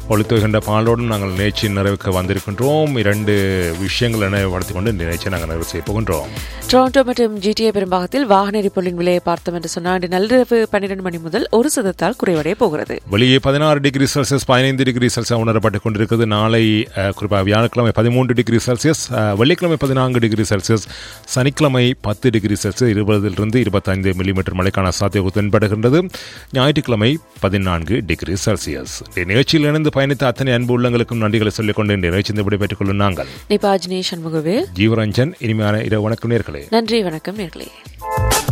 ஒளித்துகின்ற பாலோடும் நாங்கள் நிகழ்ச்சி நிறைவுக்கு வந்திருக்கின்றோம் இரண்டு விஷயங்களை நினைவுபடுத்திக் கொண்டு இந்த நிகழ்ச்சியை நாங்கள் நிறைவு செய்ய போகின்றோம் டொரண்டோ மற்றும் ஜிடிஏ பெரும்பாகத்தில் வாகன எரிபொருளின் விலையை பார்த்தோம் என்று சொன்னால் இன்று நள்ளிரவு பன்னிரண்டு மணி முதல் ஒரு சதத்தால் குறைவடைய போகிறது வெளியே பதினாறு டிகிரி செல்சியஸ் பதினைந்து டிகிரி செல்சியஸ் உணரப்பட்டுக் கொண்டிருக்கிறது நாளை அஹ், குறிப்பாக வியாழக்கிழமை பதிமூன்று டிகிரி செல்சியஸ் அஹ், வெள்ளிக்கிழமை பதினான்கு டிகிரி செல்சியஸ் சனிக்கிழமை பத்து டிகிரி செல்சியஸ் இருபதிலிருந்து இருபத்தைந்து மில்லிமீட்டர் மழைக்கான சாத்தியம் தென்படுகின்றது ஞாயிற்றுக்கிழமை பதினான்கு டிகிரி செல்சியஸ் இந்த நிகழ்ச்சியில் இணைந்து பயணித்த அத்தனை அன்பு உள்ளங்களுக்கும் நன்றிகளை சொல்லிக்கொண்டு இந்த நிகழ்ச்சி விடைபெற்றுக் கொள்ளும் நாங்கள் நிபாஜினி சண்முகவேல் ஜீவரஞ்சன் இனிமையான இரவு வணக்கம் நேர்களே நன்றி வணக்கம் நேர்களே